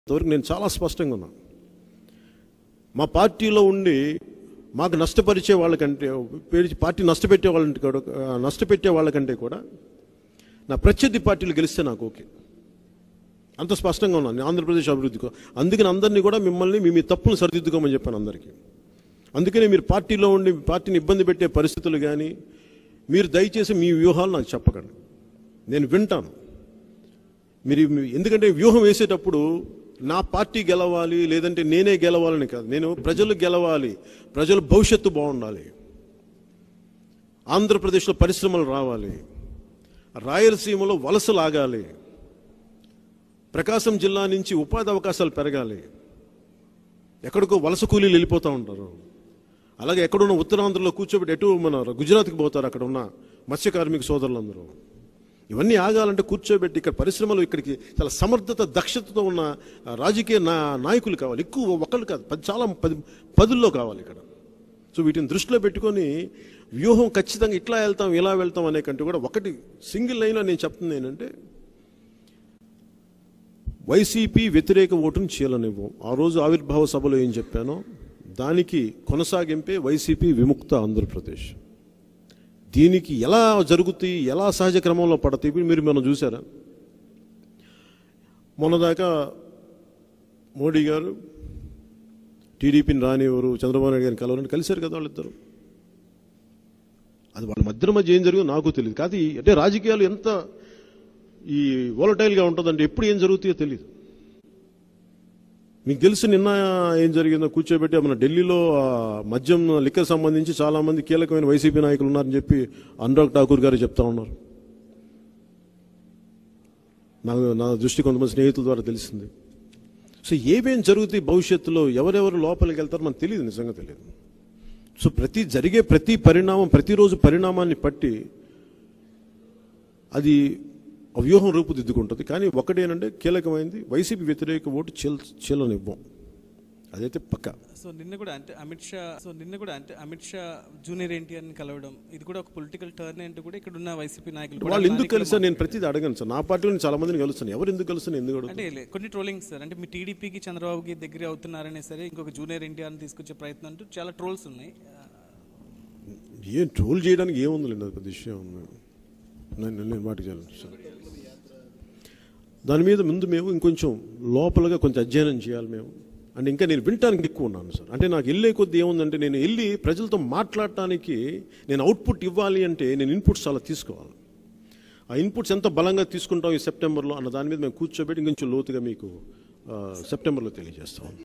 ఇంతవరకు నేను చాలా స్పష్టంగా ఉన్నా మా పార్టీలో ఉండి మాకు నష్టపరిచే వాళ్ళకంటే పేరు- పార్టీ నష్టపెట్టే వాళ్ళంటే కూడా నష్టపెట్టే వాళ్ళకంటే కూడా నా ప్రత్యర్థి పార్టీలు గెలిస్తే నాకు ఓకే అంత స్పష్టంగా ఉన్నాను నేను ఆంధ్రప్రదేశ్ అభివృద్ధికి అందుకని అందరినీ కూడా మిమ్మల్ని మీ మీ తప్పులు సరిదిద్దుకోమని చెప్పాను అందరికీ అందుకనే మీరు పార్టీలో ఉండి పార్టీని ఇబ్బంది పెట్టే పరిస్థితులు కానీ మీరు దయచేసి మీ వ్యూహాలు నాకు చెప్పకండి నేను వింటాను మీరు మీ- ఎందుకంటే వ్యూహం వేసేటప్పుడు నా పార్టీ గెలవాలి లేదంటే నేనే గెలవాలని కాదు నేను ప్రజలు గెలవాలి ప్రజల భవిష్యత్తు బాగుండాలి ఆంధ్రప్రదేశ్లో పరిశ్రమలు రావాలి రాయలసీమలో వలసలు ఆగాలి ప్రకాశం జిల్లా నుంచి ఉపాధి అవకాశాలు పెరగాలి ఎక్కడికో వలస కూలీలు వెళ్ళిపోతూ ఉంటారు అలాగే ఎక్కడున్న ఉత్తరాంధ్రలో కూర్చోబెట్టి ఎటు మన గుజరాత్కి పోతారు అక్కడ ఉన్న మత్స్య కార్మిక సోదరులందరూ ఇవన్నీ ఆగాలంటే కూర్చోబెట్టి ఇక్కడ పరిశ్రమలు ఇక్కడికి చాలా సమర్థత దక్షతతో ఉన్న ఆ, రాజకీయ నా నాయకులు కావాలి ఎక్కువ ఒకళ్ళు కాదు పది చాలా పది పదుల్లో కావాలి ఇక్కడ సో వీటిని దృష్టిలో పెట్టుకొని వ్యూహం ఖచ్చితంగా ఇట్లా వెళ్తాం ఇలా వెళ్తాం అనే కంటే కూడా ఒకటి సింగిల్ లైన్లో నేను చెప్తుంది ఏంటంటే వైసీపీ వ్యతిరేక ఓటును చీలనివ్వం ఆ రోజు ఆవిర్భావ సభలో ఏం చెప్పానో దానికి కొనసాగింపే వైసీపీ విముక్త ఆంధ్రప్రదేశ్ దీనికి ఎలా జరుగుతాయి ఎలా సహజ క్రమంలో పడతాయి ఇప్పుడు మీరు మనం చూసారా మొన్నదాకా మోడీ గారు టీడీపీని రానివ్వరు చంద్రబాబు నాయుడు గారిని కలవరని కలిశారు కదా వాళ్ళిద్దరు అది వాళ్ళ మధ్య మధ్య ఏం జరిగిందో నాకు తెలియదు కాదు ఈ- అంటే రాజకీయాలు ఎంత ఈ వోలటైల్గా ఉంటుందంటే ఎప్పుడు ఏం జరుగుతాయో తెలియదు మీకు తెలుసు నిన్న ఏం జరిగిందో కూర్చోబెట్టి మన ఢిల్లీలో ఆ మద్యం లిక్కర్ సంబంధించి చాలా మంది కీలకమైన వైసీపీ నాయకులు ఉన్నారని చెప్పి అనురాగ్ ఠాకూర్ గారు చెప్తా ఉన్నారు నా నా దృష్టి కొంతమంది స్నేహితుల ద్వారా తెలిసింది సో ఏమేం జరుగుతాయి భవిష్యత్తులో ఎవరెవరు లోపలికి వెళ్తారో మనకు తెలియదు నిజంగా తెలియదు సో ప్రతి జరిగే ప్రతి పరిణామం ప్రతిరోజు పరిణామాన్ని పట్టి అది ఆ వ్యూహం రూపుదిద్దుకుంటుంది కానీ ఒకటేనంటే కీలకమైంది వైసీపీ వ్యతిరేక ఓటు చీల చీలనివ్వం అదైతే పక్కా సో నిన్న కూడా అంటే అమిత్ షా సో నిన్న కూడా అంటే అమిత్ షా జూనియర్ ఎన్టీఆర్ని కలవడం ఇది కూడా ఒక పొలిటికల్ టర్న్ అంటూ కూడా ఇక్కడ ఉన్న వైసీపీ నాయకులు కూడా వాళ్ళు ఎందుకు స్థానికులు కలిసారు నేను ప్రతిదీ అడగను సార్ నా పార్టీలో నేను చాలా మందిని కలుస్తాను ఎవరు ఎందుకు కలుస్తాను ఎందుకు అడుగుతాను అంటే లే- కొన్ని ట్రోలింగ్ సార్ అంటే మీ టీడీపీకి చంద్రబాబుకి దగ్గర అవుతున్నారనే సరే ఇంకొక జూనియర్ ఎన్టీఆర్ని తీసుకొచ్చే ప్రయత్నం అంటూ చాలా ట్రోల్స్ ఉన్నాయి ఏం ట్రోల్ చేయడానికి ఏముంది లేదు పెద్ద విషయం ఉంది నేను నేను మాటకి చేయను సార్ దాని మీద ముందు మేము ఇంకొంచెం లోపలగా కొంచెం అధ్యయనం చేయాలి మేము అంటే ఇంకా నేను వినటానికి ఎక్కువ ఉన్నాను సార్ అంటే నాకు వెళ్ళే కొద్ది ఏముందంటే నేను వెళ్ళి ప్రజలతో మాట్లాడటానికి నేను అవుట్పుట్ ఇవ్వాలి అంటే నేను ఇన్పుట్స్ చాలా తీసుకోవాలి ఆ ఇన్పుట్స్ ఎంత బలంగా తీసుకుంటాం ఈ సెప్టెంబర్లో అన్న దాని మీద మేము కూర్చోబెట్టి ఇంకొంచెం లోతుగా మీకు ఆ, సెప్టెంబర్లో తెలియజేస్తాం